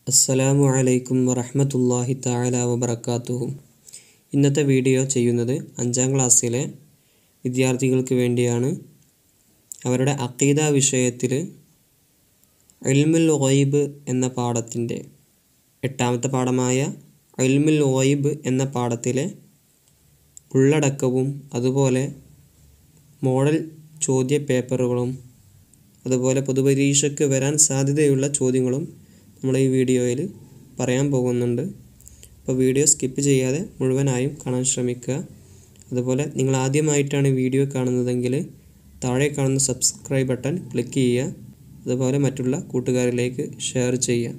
അസ്സലാമു അലൈക്കും വറഹ്മത്തുള്ളാഹി തആല വബറകാതുഹു ഇന്നത്തെ വീഡിയോ ചെയ്യുന്നത് അഞ്ചാം ക്ലാസ്സിലെ വിദ്യാർത്ഥികൾക്ക് വേണ്ടിയാണ് അവരുടെ അഖീദ വിഷയത്തിൽ ഇൽമുൽ ഗൈബ് എന്ന പാഠത്തിൻ്റെ എട്ടാമത്തെ പാഠമായ ഇൽമുൽ ഗൈബ് എന്ന പാഠത്തിലെ ഉള്ളടക്കവും അതുപോലെ മോഡൽ ചോദ്യ പേപ്പറുകളും അതുപോലെ പൊതുപരീക്ഷയ്ക്ക് വരാൻ സാധ്യതയുള്ള ചോദ്യങ്ങളും നമ്മൾ ഈ വീഡിയോയിൽ പറയാൻ പോകുന്നുണ്ട് അപ്പോൾ വീഡിയോ സ്കിപ്പ് ചെയ്യാതെ മുഴുവനായും കാണാൻ ശ്രമിക്കുക അതുപോലെ നിങ്ങൾ ആദ്യമായിട്ടാണ് വീഡിയോ കാണുന്നതെങ്കിൽ താഴെ കാണുന്ന സബ്സ്ക്രൈബ് ബട്ടൺ ക്ലിക്ക് ചെയ്യുക അതുപോലെ മറ്റുള്ള കൂട്ടുകാരിലേക്ക് ഷെയർ ചെയ്യുക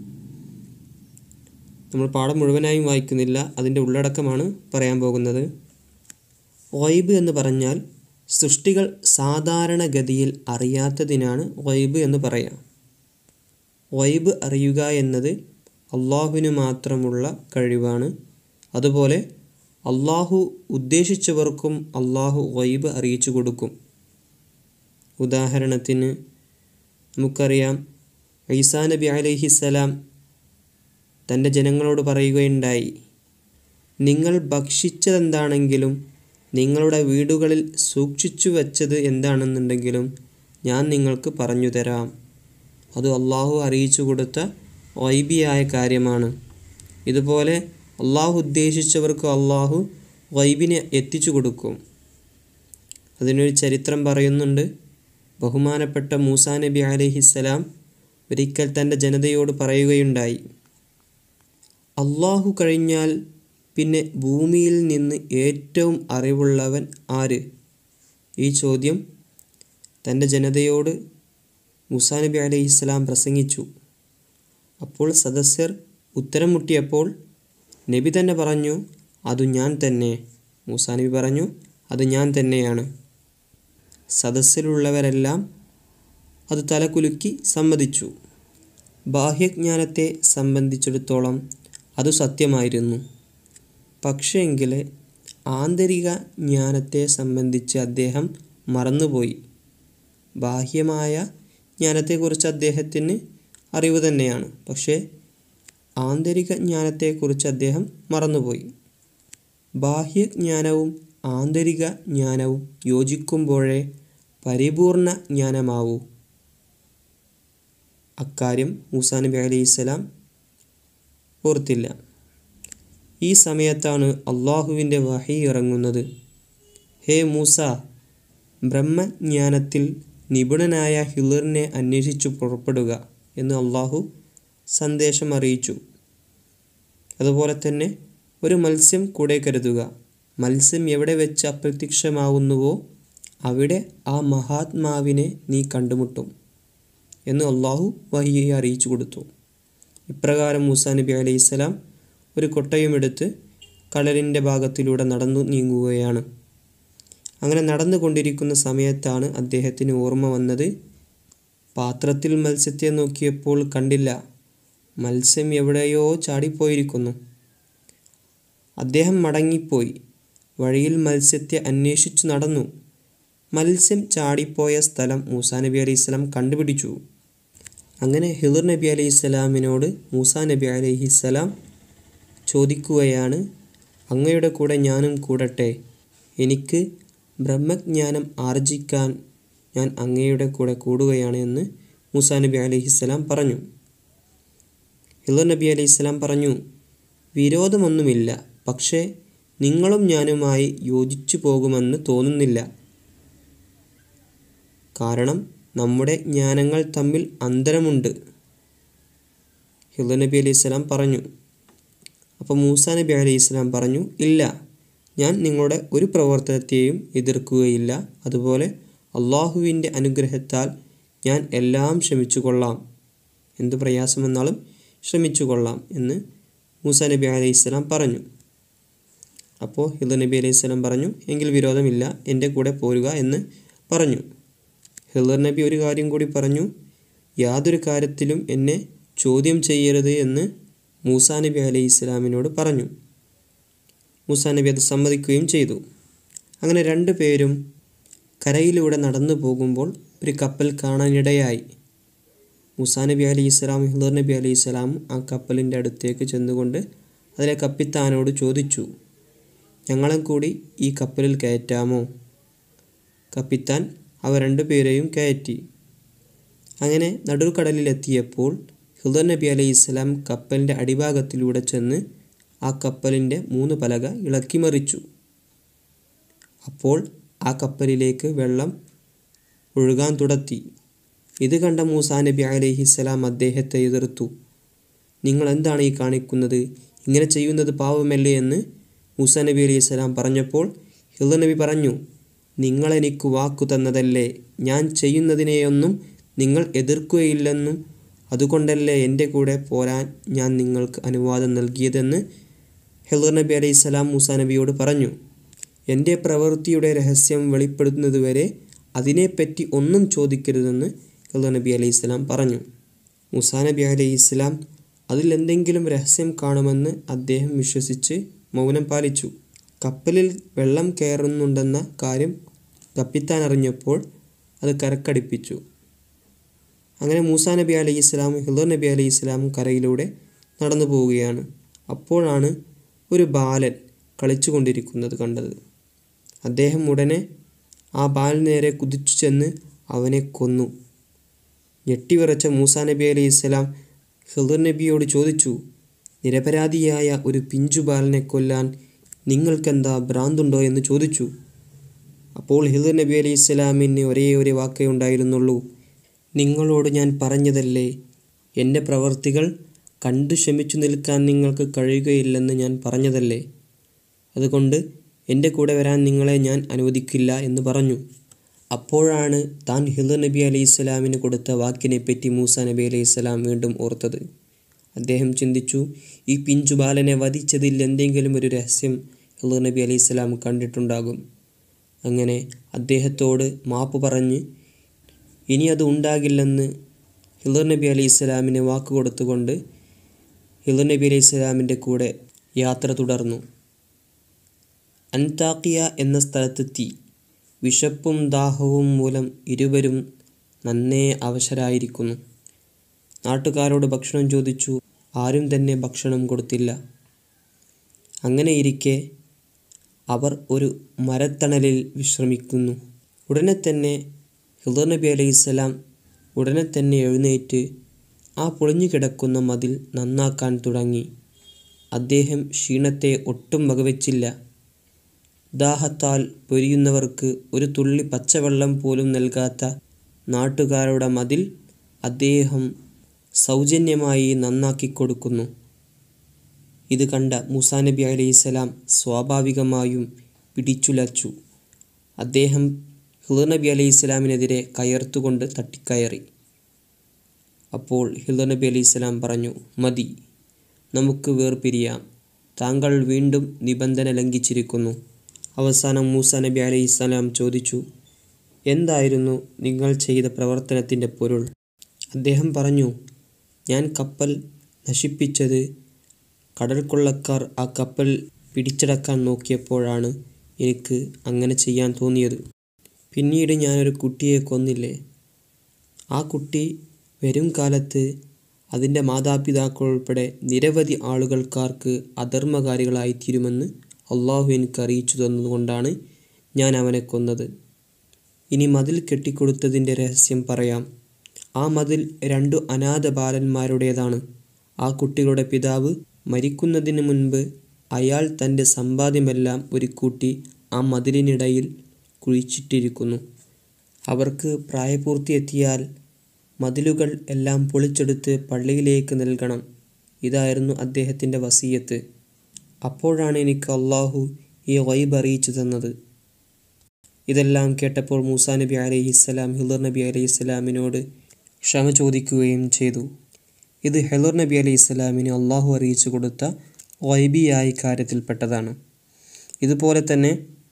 നമ്മൾ പാഠം മുഴുവനായും വായിക്കുന്നില്ല അതിൻ്റെ ഉള്ളടക്കമാണ് പറയാൻ പോകുന്നത് വൈബ് എന്ന് പറഞ്ഞാൽ സൃഷ്ടികൾ സാധാരണഗതിയിൽ അറിയാത്തതിനാണ് വൈബ് എന്ന് പറയാം വൈബ് അറിയുക എന്നത് അള്ളാഹുവിന് മാത്രമുള്ള കഴിവാണ് അതുപോലെ അള്ളാഹു ഉദ്ദേശിച്ചവർക്കും അള്ളാഹു വൈബ് അറിയിച്ചു കൊടുക്കും ഉദാഹരണത്തിന് നമുക്കറിയാം ഈസാ നബി അലൈഹിസ്സലാം തൻ്റെ ജനങ്ങളോട് പറയുകയുണ്ടായി നിങ്ങൾ ഭക്ഷിച്ചതെന്താണെങ്കിലും നിങ്ങളുടെ വീടുകളിൽ സൂക്ഷിച്ചു വച്ചത് എന്താണെന്നുണ്ടെങ്കിലും ഞാൻ നിങ്ങൾക്ക് പറഞ്ഞു തരാം അത് അള്ളാഹു അറിയിച്ചു കൊടുത്ത വൈബിയായ കാര്യമാണ് ഇതുപോലെ അള്ളാഹു ഉദ്ദേശിച്ചവർക്ക് അള്ളാഹു വൈബിനെ എത്തിച്ചു കൊടുക്കും അതിനൊരു ചരിത്രം പറയുന്നുണ്ട് ബഹുമാനപ്പെട്ട മൂസാ നബി അലഹിസ്സലാം ഒരിക്കൽ തൻ്റെ ജനതയോട് പറയുകയുണ്ടായി അള്ളാഹു കഴിഞ്ഞാൽ പിന്നെ ഭൂമിയിൽ നിന്ന് ഏറ്റവും അറിവുള്ളവൻ ആര് ഈ ചോദ്യം തൻ്റെ ജനതയോട് മുസാ നബി അലൈഹി ഇസ്ലാം പ്രസംഗിച്ചു അപ്പോൾ സദസ്യർ ഉത്തരം മുട്ടിയപ്പോൾ നബി തന്നെ പറഞ്ഞു അത് ഞാൻ തന്നെ മൂസാ നബി പറഞ്ഞു അത് ഞാൻ തന്നെയാണ് സദസ്സിലുള്ളവരെല്ലാം അത് തലകുലുക്കി സമ്മതിച്ചു ബാഹ്യജ്ഞാനത്തെ സംബന്ധിച്ചിടത്തോളം അത് സത്യമായിരുന്നു പക്ഷേങ്കിൽ ആന്തരിക ജ്ഞാനത്തെ സംബന്ധിച്ച് അദ്ദേഹം മറന്നുപോയി ബാഹ്യമായ ജ്ഞാനത്തെക്കുറിച്ച് അദ്ദേഹത്തിന് അറിവ് തന്നെയാണ് പക്ഷേ ആന്തരിക ജ്ഞാനത്തെക്കുറിച്ച് അദ്ദേഹം മറന്നുപോയി ബാഹ്യജ്ഞാനവും ആന്തരിക ജ്ഞാനവും യോജിക്കുമ്പോഴേ പരിപൂർണ ജ്ഞാനമാവൂ അക്കാര്യം മൂസാ നബി അലൈഹിസ്സലാം ഓർത്തില്ല ഈ സമയത്താണ് അള്ളാഹുവിൻ്റെ വഹി ഇറങ്ങുന്നത് ഹേ മൂസ ബ്രഹ്മജ്ഞാനത്തിൽ നിപുണനായ ഹിലറിനെ അന്വേഷിച്ചു പുറപ്പെടുക എന്ന് അള്ളാഹു സന്ദേശം അറിയിച്ചു അതുപോലെ തന്നെ ഒരു മത്സ്യം കൂടെ കരുതുക മത്സ്യം എവിടെ വെച്ച് അപ്രത്യക്ഷമാവുന്നുവോ അവിടെ ആ മഹാത്മാവിനെ നീ കണ്ടുമുട്ടും എന്ന് അള്ളാഹു വഹിയെ അറിയിച്ചു കൊടുത്തു ഇപ്രകാരം മൂസാ നബി അലൈഹിസ്സലാം ഒരു കൊട്ടയുമെടുത്ത് കടലിൻ്റെ ഭാഗത്തിലൂടെ നടന്നു നീങ്ങുകയാണ് അങ്ങനെ നടന്നുകൊണ്ടിരിക്കുന്ന സമയത്താണ് അദ്ദേഹത്തിന് ഓർമ്മ വന്നത് പാത്രത്തിൽ മത്സ്യത്തെ നോക്കിയപ്പോൾ കണ്ടില്ല മത്സ്യം എവിടെയോ ചാടിപ്പോയിരിക്കുന്നു അദ്ദേഹം മടങ്ങിപ്പോയി വഴിയിൽ മത്സ്യത്തെ അന്വേഷിച്ചു നടന്നു മത്സ്യം ചാടിപ്പോയ സ്ഥലം മൂസാ നബി അലൈഹി സ്വലാം കണ്ടുപിടിച്ചു അങ്ങനെ ഹിദർ നബി അലൈഹി സ്വലാമിനോട് മൂസാ നബി അലൈഹി സ്വലാം ചോദിക്കുകയാണ് അങ്ങയുടെ കൂടെ ഞാനും കൂടട്ടെ എനിക്ക് ബ്രഹ്മജ്ഞാനം ആർജിക്കാൻ ഞാൻ അങ്ങയുടെ കൂടെ കൂടുകയാണ് എന്ന് മൂസാ നബി അലൈഹിസ്സലാം പറഞ്ഞു ഹിദർ നബി അലൈഹിസ്സലാം പറഞ്ഞു വിരോധമൊന്നുമില്ല പക്ഷേ നിങ്ങളും ഞാനുമായി യോജിച്ചു പോകുമെന്ന് തോന്നുന്നില്ല കാരണം നമ്മുടെ ജ്ഞാനങ്ങൾ തമ്മിൽ അന്തരമുണ്ട് ഹിദർ നബി അലൈഹി സ്വലാം പറഞ്ഞു അപ്പോൾ മൂസാ നബി അലൈഹി സ്വലാം പറഞ്ഞു ഇല്ല ഞാൻ നിങ്ങളുടെ ഒരു പ്രവർത്തനത്തെയും എതിർക്കുകയില്ല അതുപോലെ അള്ളാഹുവിൻ്റെ അനുഗ്രഹത്താൽ ഞാൻ എല്ലാം ശ്രമിച്ചു കൊള്ളാം എന്ത് പ്രയാസം വന്നാലും ശ്രമിച്ചു കൊള്ളാം എന്ന് മൂസ നബി അലൈഹി സ്വലാം പറഞ്ഞു അപ്പോൾ ഹിദർ നബി അലൈഹി സ്വലാം പറഞ്ഞു എങ്കിൽ വിരോധമില്ല എൻ്റെ കൂടെ പോരുക എന്ന് പറഞ്ഞു ഹിദർ നബി ഒരു കാര്യം കൂടി പറഞ്ഞു യാതൊരു കാര്യത്തിലും എന്നെ ചോദ്യം ചെയ്യരുത് എന്ന് മൂസാ നബി അലൈഹി ഇസ്ലാമിനോട് പറഞ്ഞു മൂസാ നബി അത് സമ്മതിക്കുകയും ചെയ്തു അങ്ങനെ രണ്ടു പേരും കരയിലൂടെ നടന്നു പോകുമ്പോൾ ഒരു കപ്പൽ കാണാനിടയായി മുസാ നബി അലൈഹി സ്വലാം ഹിദർ നബി അലൈഹി സ്വലാം ആ കപ്പലിൻ്റെ അടുത്തേക്ക് ചെന്നുകൊണ്ട് അതിലെ കപ്പിത്താനോട് ചോദിച്ചു ഞങ്ങളെ കൂടി ഈ കപ്പലിൽ കയറ്റാമോ കപ്പിത്താൻ അവ രണ്ടുപേരെയും കയറ്റി അങ്ങനെ നടുക്കടലിലെത്തിയപ്പോൾ ഹിദർ നബി അലൈഹി സ്വലാം കപ്പലിൻ്റെ അടിഭാഗത്തിലൂടെ ചെന്ന് ആ കപ്പലിൻ്റെ മൂന്ന് പലക ഇളക്കി മറിച്ചു അപ്പോൾ ആ കപ്പലിലേക്ക് വെള്ളം ഒഴുകാൻ തുടത്തി ഇത് കണ്ട മൂസാ നബി അലൈഹിസ്സലാം അദ്ദേഹത്തെ എതിർത്തു നിങ്ങൾ എന്താണ് ഈ കാണിക്കുന്നത് ഇങ്ങനെ ചെയ്യുന്നത് പാവമല്ലേ എന്ന് മൂസാ നബി അലൈഹി സ്വലാം പറഞ്ഞപ്പോൾ ഹിദർ നബി പറഞ്ഞു നിങ്ങളെനിക്ക് വാക്കു തന്നതല്ലേ ഞാൻ ചെയ്യുന്നതിനെയൊന്നും നിങ്ങൾ എതിർക്കുകയില്ലെന്നും അതുകൊണ്ടല്ലേ എൻ്റെ കൂടെ പോരാൻ ഞാൻ നിങ്ങൾക്ക് അനുവാദം നൽകിയതെന്ന് ഹിദർ നബി അലൈഹി സ്വലാം മൂസാ നബിയോട് പറഞ്ഞു എൻ്റെ പ്രവൃത്തിയുടെ രഹസ്യം വെളിപ്പെടുത്തുന്നതുവരെ അതിനെപ്പറ്റി ഒന്നും ചോദിക്കരുതെന്ന് ഹിദർ നബി അലൈഹി സ്വലാം പറഞ്ഞു മൂസാ നബി അലൈഹി സ്വലാം അതിൽ എന്തെങ്കിലും രഹസ്യം കാണുമെന്ന് അദ്ദേഹം വിശ്വസിച്ച് മൗനം പാലിച്ചു കപ്പലിൽ വെള്ളം കയറുന്നുണ്ടെന്ന കാര്യം കപ്പിത്താൻ അറിഞ്ഞപ്പോൾ അത് കരക്കടിപ്പിച്ചു അങ്ങനെ മൂസാ നബി അലൈഹി സ്വലാം ഹിദർ നബി അലൈഹി സ്വലാം കരയിലൂടെ നടന്നു പോവുകയാണ് അപ്പോഴാണ് ഒരു ബാലൻ കളിച്ചു കൊണ്ടിരിക്കുന്നത് കണ്ടത് അദ്ദേഹം ഉടനെ ആ ബാലന് നേരെ കുതിച്ചു ചെന്ന് അവനെ കൊന്നു ഞെട്ടിവിറച്ച മൂസാ നബി അലൈഹി സ്വലാം ഹിദർ നബിയോട് ചോദിച്ചു നിരപരാധിയായ ഒരു പിഞ്ചു ബാലനെ കൊല്ലാൻ നിങ്ങൾക്കെന്താ ഭ്രാന്തുണ്ടോ എന്ന് ചോദിച്ചു അപ്പോൾ ഹിദർ നബി അലൈഹി സ്വലാമിന് ഒരേ ഒരു വാക്കേ ഉണ്ടായിരുന്നുള്ളൂ നിങ്ങളോട് ഞാൻ പറഞ്ഞതല്ലേ എൻ്റെ പ്രവർത്തികൾ കണ്ടു ക്ഷമിച്ചു നിൽക്കാൻ നിങ്ങൾക്ക് കഴിയുകയില്ലെന്ന് ഞാൻ പറഞ്ഞതല്ലേ അതുകൊണ്ട് എൻ്റെ കൂടെ വരാൻ നിങ്ങളെ ഞാൻ അനുവദിക്കില്ല എന്ന് പറഞ്ഞു അപ്പോഴാണ് താൻ ഹിദർ നബി അലൈഹി സ്വലാമിന് കൊടുത്ത വാക്കിനെപ്പറ്റി മൂസ നബി അലൈഹി സ്വലാം വീണ്ടും ഓർത്തത് അദ്ദേഹം ചിന്തിച്ചു ഈ പിഞ്ചു ബാലനെ വധിച്ചതിൽ എന്തെങ്കിലും ഒരു രഹസ്യം ഹിദർ നബി അലൈഹി സ്വലാം കണ്ടിട്ടുണ്ടാകും അങ്ങനെ അദ്ദേഹത്തോട് മാപ്പ് പറഞ്ഞ് ഇനി അത് ഉണ്ടാകില്ലെന്ന് ഹിദർ നബി അലൈഹി സ്വലാമിന് വാക്ക് കൊടുത്തുകൊണ്ട് ഹിദർ നബി അലൈഹി സ്വലാമിൻ്റെ കൂടെ യാത്ര തുടർന്നു അൻതാക്കിയ എന്ന സ്ഥലത്തെത്തി വിശപ്പും ദാഹവും മൂലം ഇരുവരും നന്നേ അവശരായിരിക്കുന്നു നാട്ടുകാരോട് ഭക്ഷണം ചോദിച്ചു ആരും തന്നെ ഭക്ഷണം കൊടുത്തില്ല അങ്ങനെയിരിക്കെ അവർ ഒരു മരത്തണലിൽ വിശ്രമിക്കുന്നു ഉടനെ തന്നെ ഹിദർ നബി അലൈഹിസ്സലാം ഉടനെ തന്നെ എഴുന്നേറ്റ് ആ പൊളിഞ്ഞു കിടക്കുന്ന മതിൽ നന്നാക്കാൻ തുടങ്ങി അദ്ദേഹം ക്ഷീണത്തെ ഒട്ടും വകവെച്ചില്ല ദാഹത്താൽ പൊരിയുന്നവർക്ക് ഒരു തുള്ളി പച്ചവെള്ളം പോലും നൽകാത്ത നാട്ടുകാരുടെ മതിൽ അദ്ദേഹം സൗജന്യമായി നന്നാക്കി കൊടുക്കുന്നു ഇത് കണ്ട മൂസാ നബി അലൈഹിസ്സലാം സ്വാഭാവികമായും പിടിച്ചുലച്ചു അദ്ദേഹം ഹിദർ നബി അലൈഹി സ്വലാമിനെതിരെ കയർത്തുകൊണ്ട് തട്ടിക്കയറി അപ്പോൾ ഹിദർ നബി അലൈഹി സ്വലാം പറഞ്ഞു മതി നമുക്ക് വേർപിരിയാം താങ്കൾ വീണ്ടും നിബന്ധന ലംഘിച്ചിരിക്കുന്നു അവസാനം മൂസ നബി അലൈഹി സ്വലാം ചോദിച്ചു എന്തായിരുന്നു നിങ്ങൾ ചെയ്ത പ്രവർത്തനത്തിൻ്റെ പൊരുൾ അദ്ദേഹം പറഞ്ഞു ഞാൻ കപ്പൽ നശിപ്പിച്ചത് കടൽക്കൊള്ളക്കാർ ആ കപ്പൽ പിടിച്ചടക്കാൻ നോക്കിയപ്പോഴാണ് എനിക്ക് അങ്ങനെ ചെയ്യാൻ തോന്നിയത് പിന്നീട് ഞാനൊരു കുട്ടിയെ കൊന്നില്ലേ ആ കുട്ടി വരും കാലത്ത് അതിൻ്റെ മാതാപിതാക്കൾ ഉൾപ്പെടെ നിരവധി ആളുകൾക്കാർക്ക് അധർമ്മകാരികളായിത്തീരുമെന്ന് അള്ളാഹു എനിക്ക് അറിയിച്ചു തന്നതുകൊണ്ടാണ് ഞാൻ അവനെ കൊന്നത് ഇനി മതിൽ കെട്ടിക്കൊടുത്തതിൻ്റെ രഹസ്യം പറയാം ആ മതിൽ രണ്ടു അനാഥ ബാലന്മാരുടേതാണ് ആ കുട്ടികളുടെ പിതാവ് മരിക്കുന്നതിന് മുൻപ് അയാൾ തൻ്റെ സമ്പാദ്യമെല്ലാം ഒരു കൂട്ടി ആ മതിലിനിടയിൽ കുഴിച്ചിട്ടിരിക്കുന്നു അവർക്ക് പ്രായപൂർത്തിയെത്തിയാൽ മതിലുകൾ എല്ലാം പൊളിച്ചെടുത്ത് പള്ളിയിലേക്ക് നൽകണം ഇതായിരുന്നു അദ്ദേഹത്തിൻ്റെ വസീയത്ത് അപ്പോഴാണ് എനിക്ക് അള്ളാഹു ഈ വൈബ് അറിയിച്ചു തന്നത് ഇതെല്ലാം കേട്ടപ്പോൾ മൂസാ നബി അലൈഹിസ്സലാം ഹിദർ നബി അലൈഹിസ്സലാമിനോട് ക്ഷമ ചോദിക്കുകയും ചെയ്തു ഇത് ഹെലർ നബി അലൈഹി സ്വലാമിന് അള്ളാഹു അറിയിച്ചു കൊടുത്ത വൈബിയായ കാര്യത്തിൽപ്പെട്ടതാണ് ഇതുപോലെ തന്നെ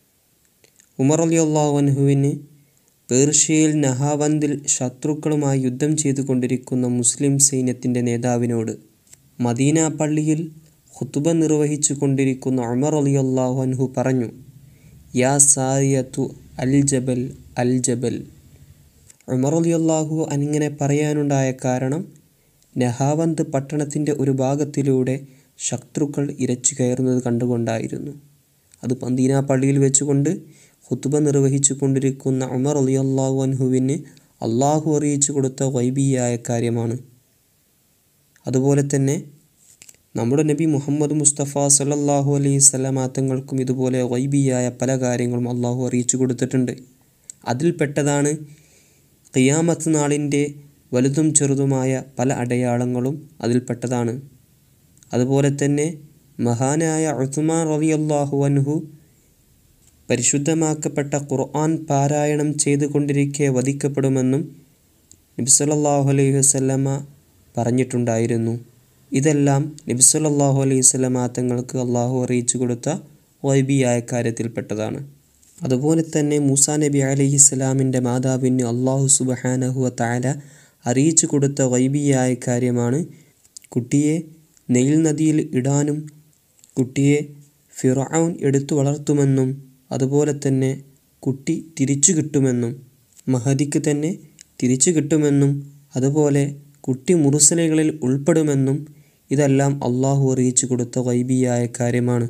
ഉമർ അലി അള്ളാഹുവിന് പേർഷ്യയിൽ നഹാവന്തിൽ ശത്രുക്കളുമായി യുദ്ധം ചെയ്തുകൊണ്ടിരിക്കുന്ന മുസ്ലിം സൈന്യത്തിൻ്റെ നേതാവിനോട് മദീന പള്ളിയിൽ ഖുത്തുബ നിർവഹിച്ചു കൊണ്ടിരിക്കുന്ന ഉമർ അലി അള്ളാഹു അൻഹു പറഞ്ഞു യാ സാരിയത്തു അൽ ജബൽ അൽ ജബൽ ഉമർ അലിയല്ലാഹു അനിങ്ങനെ പറയാനുണ്ടായ കാരണം നഹാവന്ത് പട്ടണത്തിൻ്റെ ഒരു ഭാഗത്തിലൂടെ ശത്രുക്കൾ ഇരച്ചു കയറുന്നത് കണ്ടുകൊണ്ടായിരുന്നു അത് പന്തീന പള്ളിയിൽ വെച്ചുകൊണ്ട് ഹുത്തുബ നിർവഹിച്ചു കൊണ്ടിരിക്കുന്ന ഉമർ അലി അള്ളാഹു അൻഹുവിന് അള്ളാഹു അറിയിച്ചു കൊടുത്ത വൈബിയായ കാര്യമാണ് അതുപോലെ തന്നെ നമ്മുടെ നബി മുഹമ്മദ് മുസ്തഫ സല്ലല്ലാഹു അലൈഹി സ്വലമാത്തങ്ങൾക്കും ഇതുപോലെ വൈബിയായ പല കാര്യങ്ങളും അള്ളാഹു അറിയിച്ചു കൊടുത്തിട്ടുണ്ട് അതിൽപ്പെട്ടതാണ് ഖിയാമത്ത് നാളിൻ്റെ വലുതും ചെറുതുമായ പല അടയാളങ്ങളും അതിൽപ്പെട്ടതാണ് അതുപോലെ തന്നെ മഹാനായ ഉസ്മാൻ റളിയല്ലാഹു അൻഹു പരിശുദ്ധമാക്കപ്പെട്ട ഖുർആൻ പാരായണം ചെയ്തുകൊണ്ടിരിക്കെ വധിക്കപ്പെടുമെന്നും നബി സല്ലല്ലാഹു അലൈഹി വസല്ലമ പറഞ്ഞിട്ടുണ്ടായിരുന്നു ഇതെല്ലാം നബി സല്ലല്ലാഹു അലൈഹി വസല്ലമ തങ്ങൾക്ക് അള്ളാഹു അറിയിച്ചു കൊടുത്ത വൈബിയായ കാര്യത്തിൽപ്പെട്ടതാണ് അതുപോലെ തന്നെ മൂസാ നബി അലൈഹി സ്വലാമിൻ്റെ മാതാവിന് അള്ളാഹു സുബഹാനഹുവ താല അറിയിച്ചു കൊടുത്ത വൈബിയായ കാര്യമാണ് കുട്ടിയെ നെയിൽ നദിയിൽ ഇടാനും കുട്ടിയെ ഫിറൌൻ എടുത്തു വളർത്തുമെന്നും അതുപോലെ തന്നെ കുട്ടി തിരിച്ചു കിട്ടുമെന്നും മഹദിക്ക് തന്നെ തിരിച്ചു കിട്ടുമെന്നും അതുപോലെ കുട്ടി മുറുസലകളിൽ ഉൾപ്പെടുമെന്നും ഇതെല്ലാം അള്ളാഹു അറിയിച്ചു കൊടുത്ത വൈബിയായ കാര്യമാണ്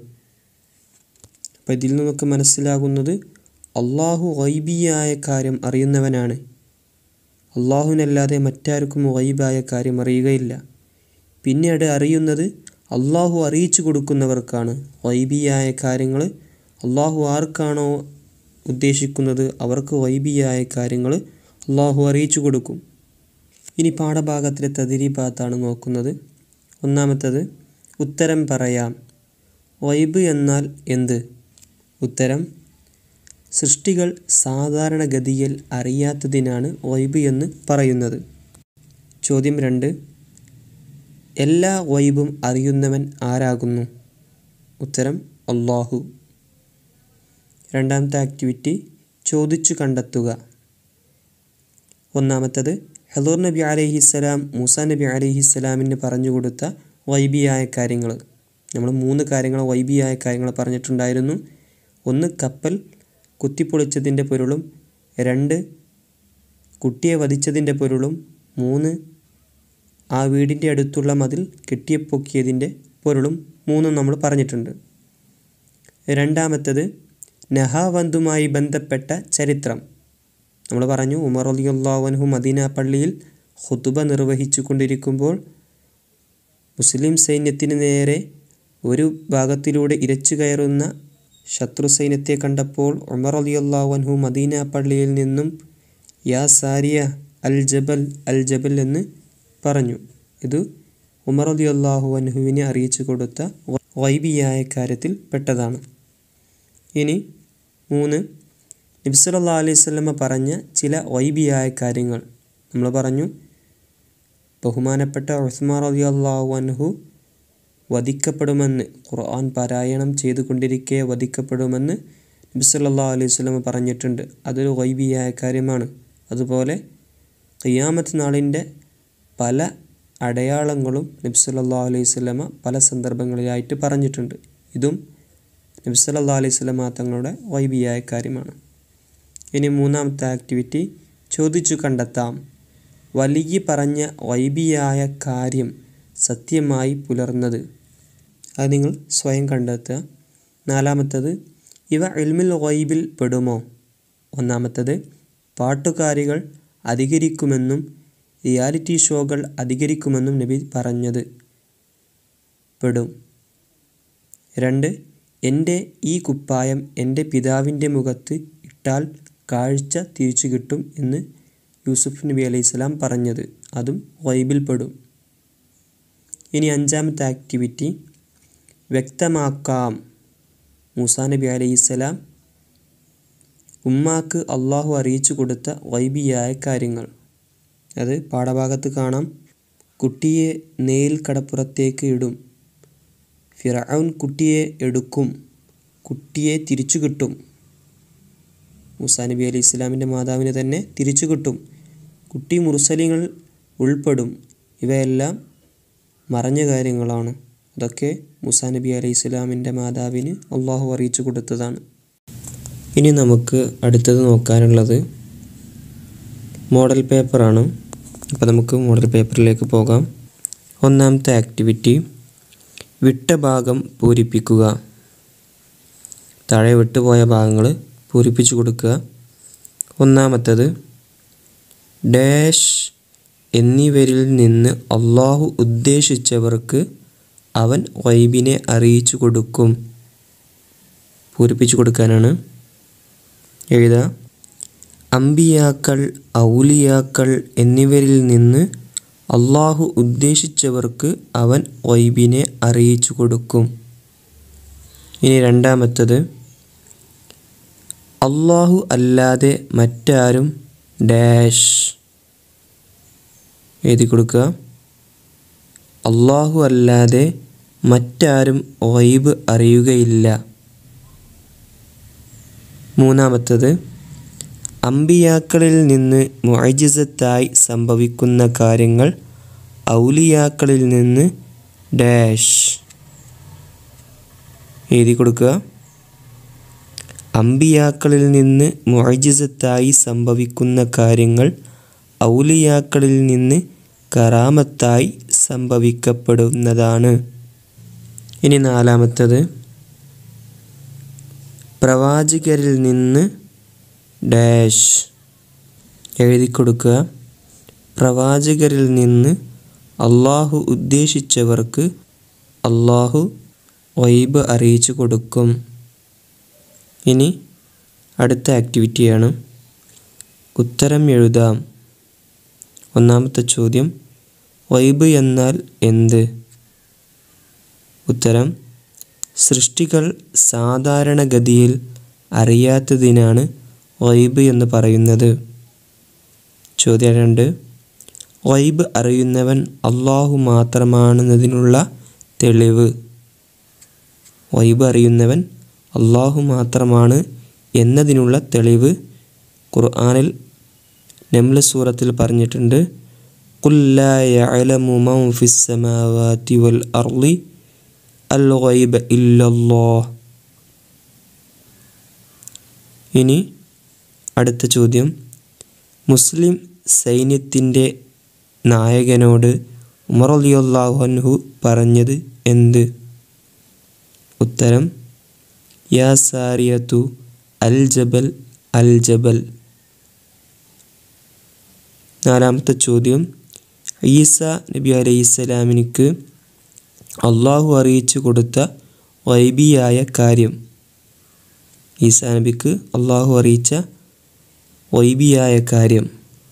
അപ്പം ഇതിൽ നിന്നൊക്കെ മനസ്സിലാകുന്നത് അള്ളാഹു വൈബിയായ കാര്യം അറിയുന്നവനാണ് അള്ളാഹുവിനല്ലാതെ മറ്റാർക്കും വൈബായ കാര്യം അറിയുകയില്ല പിന്നീട് അറിയുന്നത് അള്ളാഹു അറിയിച്ചു കൊടുക്കുന്നവർക്കാണ് വൈബിയായ കാര്യങ്ങൾ അള്ളാഹു ആർക്കാണോ ഉദ്ദേശിക്കുന്നത് അവർക്ക് വൈബിയായ കാര്യങ്ങൾ അള്ളാഹു അറിയിച്ചു കൊടുക്കും ഇനി പാഠഭാഗത്തിലെ തതിരിഭാഗത്താണ് നോക്കുന്നത് ഒന്നാമത്തത് ഉത്തരം പറയാം വൈബ് എന്നാൽ എന്ത് ഉത്തരം സൃഷ്ടികൾ സാധാരണഗതിയിൽ അറിയാത്തതിനാണ് വൈബ് എന്ന് പറയുന്നത് ചോദ്യം രണ്ട് എല്ലാ വൈബും അറിയുന്നവൻ ആരാകുന്നു ഉത്തരം അള്ളാഹു രണ്ടാമത്തെ ആക്ടിവിറ്റി ചോദിച്ചു കണ്ടെത്തുക ഒന്നാമത്തത് ഹലൂർ നബി അലൈഹിസ്സലാം മൂസ നബി അലൈഹിസ്സലാമിന് പറഞ്ഞു കൊടുത്ത വൈബിയായ കാര്യങ്ങൾ നമ്മൾ മൂന്ന് കാര്യങ്ങൾ വൈബിയായ കാര്യങ്ങൾ പറഞ്ഞിട്ടുണ്ടായിരുന്നു ഒന്ന് കപ്പൽ കുത്തിപ്പൊളിച്ചതിൻ്റെ പൊരുളും രണ്ട് കുട്ടിയെ വധിച്ചതിൻ്റെ പൊരുളും മൂന്ന് ആ വീടിൻ്റെ അടുത്തുള്ള മതിൽ കെട്ടിയപ്പൊക്കിയതിൻ്റെ പൊരുളും മൂന്നും നമ്മൾ പറഞ്ഞിട്ടുണ്ട് രണ്ടാമത്തത് നഹാവന്തുമായി ബന്ധപ്പെട്ട ചരിത്രം നമ്മൾ പറഞ്ഞു ഉമർ അലിയുള്ളാവൻഹു മദീന പള്ളിയിൽ ഹുതുബ നിർവഹിച്ചു കൊണ്ടിരിക്കുമ്പോൾ മുസ്ലിം സൈന്യത്തിന് നേരെ ഒരു ഭാഗത്തിലൂടെ ഇരച്ചു കയറുന്ന ശത്രു സൈന്യത്തെ കണ്ടപ്പോൾ ഉമർ അലിയുള്ളാവൻഹു മദീന പള്ളിയിൽ നിന്നും യാ സാരിയ അൽ ജബൽ അൽ ജബൽ എന്ന് പറഞ്ഞു ഇത് ഉമർ അലി അള്ളാഹു അൻഹുവിനെ അറിയിച്ചു കൊടുത്ത വൈബിയായ കാര്യത്തിൽ പെട്ടതാണ് ഇനി മൂന്ന് നബ്സല്ലാ അലൈഹി സ്വലമ പറഞ്ഞ ചില വൈബിയായ കാര്യങ്ങൾ നമ്മൾ പറഞ്ഞു ബഹുമാനപ്പെട്ട ഉസ്മാൻ അലി അള്ളാഹു അൻഹു വധിക്കപ്പെടുമെന്ന് ഖുർആൻ പാരായണം ചെയ്തുകൊണ്ടിരിക്കെ വധിക്കപ്പെടുമെന്ന് നബ്സല്ലാ അലൈഹി സ്വലമ പറഞ്ഞിട്ടുണ്ട് അതൊരു വൈബിയായ കാര്യമാണ് അതുപോലെ ഖിയാമത്ത് നാളിൻ്റെ പല അടയാളങ്ങളും നബി സല്ലാ അലൈഹി സ്വലമ പല സന്ദർഭങ്ങളിലായിട്ട് പറഞ്ഞിട്ടുണ്ട് ഇതും നബി സല്ലാ അലൈഹി സ്വലമ തങ്ങളുടെ വൈബിയായ കാര്യമാണ് ഇനി മൂന്നാമത്തെ ആക്ടിവിറ്റി ചോദിച്ചു കണ്ടെത്താം വലിയ പറഞ്ഞ വൈബിയായ കാര്യം സത്യമായി പുലർന്നത് അത് നിങ്ങൾ സ്വയം കണ്ടെത്തുക നാലാമത്തത് ഇവ എൽമിൽ വൈബിൽ പെടുമോ ഒന്നാമത്തത് പാട്ടുകാരികൾ അധികരിക്കുമെന്നും റിയാലിറ്റി ഷോകൾ അധികരിക്കുമെന്നും നബി പറഞ്ഞത് പെടും രണ്ട് എൻ്റെ ഈ കുപ്പായം എൻ്റെ പിതാവിൻ്റെ മുഖത്ത് ഇട്ടാൽ കാഴ്ച തിരിച്ചു കിട്ടും എന്ന് യൂസുഫ് നബി അലൈഹി സ്വലാം പറഞ്ഞത് അതും വൈബിൽ പെടും ഇനി അഞ്ചാമത്തെ ആക്ടിവിറ്റി വ്യക്തമാക്കാം മൂസാ നബി അലൈഹി സ്വലാം ഉമ്മാക്ക് അള്ളാഹു അറിയിച്ചു കൊടുത്ത വൈബിയായ കാര്യങ്ങൾ അത് പാഠഭാഗത്ത് കാണാം കുട്ടിയെ നെയിൽ കടപ്പുറത്തേക്ക് ഇടും ഫിറൌൻ കുട്ടിയെ എടുക്കും കുട്ടിയെ തിരിച്ചു കിട്ടും മുസാ നബി അലി ഇസ്ലാമിൻ്റെ മാതാവിനെ തന്നെ തിരിച്ചു കിട്ടും കുട്ടി മുർസലിങ്ങൾ ഉൾപ്പെടും ഇവയെല്ലാം മറഞ്ഞ കാര്യങ്ങളാണ് അതൊക്കെ മുസാ നബി അലൈഹി ഇസ്ലാമിൻ്റെ മാതാവിന് അള്ളാഹു അറിയിച്ചു കൊടുത്തതാണ് ഇനി നമുക്ക് അടുത്തത് നോക്കാനുള്ളത് മോഡൽ പേപ്പറാണ് അപ്പോൾ നമുക്ക് മോഡൽ പേപ്പറിലേക്ക് പോകാം ഒന്നാമത്തെ ആക്ടിവിറ്റി വിട്ട ഭാഗം പൂരിപ്പിക്കുക താഴെ വിട്ടുപോയ ഭാഗങ്ങൾ പൂരിപ്പിച്ചു കൊടുക്കുക ഒന്നാമത്തത് ഡാഷ് എന്നിവരിൽ നിന്ന് അള്ളാഹു ഉദ്ദേശിച്ചവർക്ക് അവൻ വൈബിനെ അറിയിച്ചു കൊടുക്കും പൂരിപ്പിച്ചു കൊടുക്കാനാണ് എഴുതുക അമ്പിയാക്കൾ ഔലിയാക്കൾ എന്നിവരിൽ നിന്ന് അള്ളാഹു ഉദ്ദേശിച്ചവർക്ക് അവൻ വൈബിനെ അറിയിച്ചു കൊടുക്കും ഇനി രണ്ടാമത്തത് അള്ളാഹു അല്ലാതെ മറ്റാരും ഡാഷ് എഴുതി കൊടുക്കുക അള്ളാഹു അല്ലാതെ മറ്റാരും വൈബ് അറിയുകയില്ല മൂന്നാമത്തത് അമ്പിയാക്കളിൽ നിന്ന് മുഅജിസത്തായി സംഭവിക്കുന്ന കാര്യങ്ങൾ ഔലിയാക്കളിൽ നിന്ന് ഡാഷ് എഴുതി കൊടുക്കുക അമ്പിയാക്കളിൽ നിന്ന് മുഅജിസത്തായി സംഭവിക്കുന്ന കാര്യങ്ങൾ ഔലിയാക്കളിൽ നിന്ന് കറാമത്തായി സംഭവിക്കപ്പെടുന്നതാണ് ഇനി നാലാമത്തത് പ്രവാചകരിൽ നിന്ന് ഡാഷ് എഴുതി കൊടുക്കുക പ്രവാചകരിൽ നിന്ന് അള്ളാഹു ഉദ്ദേശിച്ചവർക്ക് അള്ളാഹു വൈബ് അറിയിച്ചു കൊടുക്കും ഇനി അടുത്ത ആക്ടിവിറ്റിയാണ് ഉത്തരം എഴുതാം ഒന്നാമത്തെ ചോദ്യം വൈബ് എന്നാൽ എന്ത് ഉത്തരം സൃഷ്ടികൾ സാധാരണഗതിയിൽ അറിയാത്തതിനാണ് വൈബ് എന്ന് പറയുന്നത് ചോദ്യം രണ്ട് വൈബ് അറിയുന്നവൻ അള്ളാഹു മാത്രമാണെന്നതിനുള്ള തെളിവ് വൈബ് അറിയുന്നവൻ അള്ളാഹു മാത്രമാണ് എന്നതിനുള്ള തെളിവ് ഖുർആനിൽ നംല സൂറത്തിൽ പറഞ്ഞിട്ടുണ്ട് കുല്ലാ യഅലമു മൻ ഫിസ് സമാവാതി വൽ അർളി അൽ ഗൈബ ഇല്ലല്ലാഹ് ഇനി അടുത്ത ചോദ്യം മുസ്ലിം സൈന്യത്തിൻ്റെ നായകനോട് ഉമർ അലിയല്ലാഹു അൻഹു പറഞ്ഞത് എന്ത് ഉത്തരം യാ സാരിയത്തു അൽ ജബൽ അൽ ജബൽ നാലാമത്തെ ചോദ്യം ഈസ നബി അലൈഹിസ്സലാമിനിക്ക് അള്ളാഹു അറിയിച്ചു കൊടുത്ത വൈബിയായ കാര്യം ഈസാ നബിക്ക് അള്ളാഹു അറിയിച്ച വൈബിയായ കാര്യം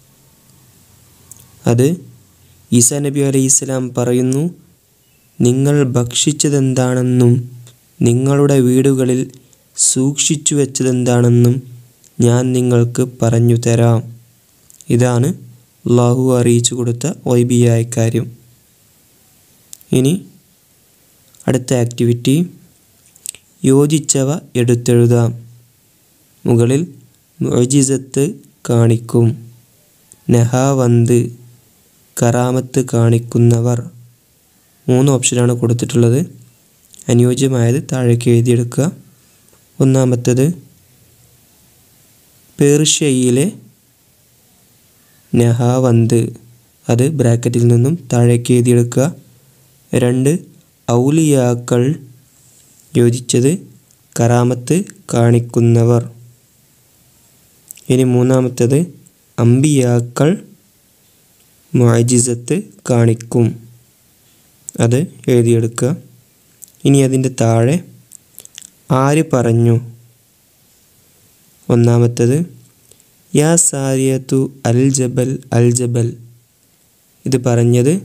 അത് ഈസാ നബി അലൈഹി ഇസ്ലാം പറയുന്നു നിങ്ങൾ ഭക്ഷിച്ചതെന്താണെന്നും നിങ്ങളുടെ വീടുകളിൽ സൂക്ഷിച്ചു വെച്ചതെന്താണെന്നും ഞാൻ നിങ്ങൾക്ക് പറഞ്ഞു തരാം ഇതാണ് അള്ളാഹു അറിയിച്ചു കൊടുത്ത വൈബിയായ കാര്യം ഇനി അടുത്ത ആക്ടിവിറ്റി യോജിച്ചവ എടുത്തെഴുതാം മുകളിൽ മുഅജിസത്ത് കാണിക്കും നഹാവന്ത് കറാമത്ത് കാണിക്കുന്നവർ മൂന്ന് ഓപ്ഷനാണ് കൊടുത്തിട്ടുള്ളത് അനുയോജ്യമായത് താഴേക്ക് എഴുതിയെടുക്കുക ഒന്നാമത്തേത് പേർഷ്യയിലെ നഹാവന്ത് അത് ബ്രാക്കറ്റിൽ നിന്നും താഴേക്ക് എഴുതിയെടുക്കുക രണ്ട് ഔലിയാക്കൾ യോജിച്ചത് കറാമത്ത് കാണിക്കുന്നവർ ഇനി മൂന്നാമത്തേത് അമ്പിയാക്കൾ മുഅജിസത്ത് കാണിക്കും അത് എഴുതിയെടുക്കുക ഇനി അതിൻ്റെ താഴെ ആര് പറഞ്ഞു ഒന്നാമത്തേത് യാ സാരിയത്തു അൽ ജബൽ അൽ ജബൽ ഇത് പറഞ്ഞത്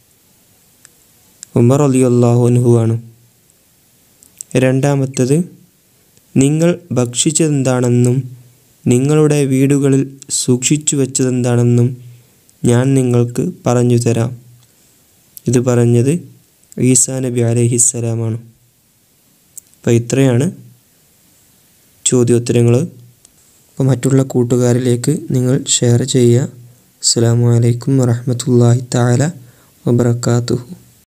ഉമർ അലിയല്ലാഹു അൻഹു ആണ് രണ്ടാമത്തേത് നിങ്ങൾ ഭക്ഷിച്ചതെന്താണെന്നും നിങ്ങളുടെ വീടുകളിൽ സൂക്ഷിച്ചു വെച്ചതെന്താണെന്നും ഞാൻ നിങ്ങൾക്ക് പറഞ്ഞു തരാം ഇത് പറഞ്ഞത് ഈസാ നബി അലഹിസ്സലാമാണ് അപ്പോൾ ഇത്രയാണ് ചോദ്യോത്തരങ്ങൾ അപ്പോൾ മറ്റുള്ള കൂട്ടുകാരിലേക്ക് നിങ്ങൾ ഷെയർ ചെയ്യുക അസ്സാം വലൈക്കും വറഹമത്തല്ലാഹി താല വബർക്കാത്തുഹു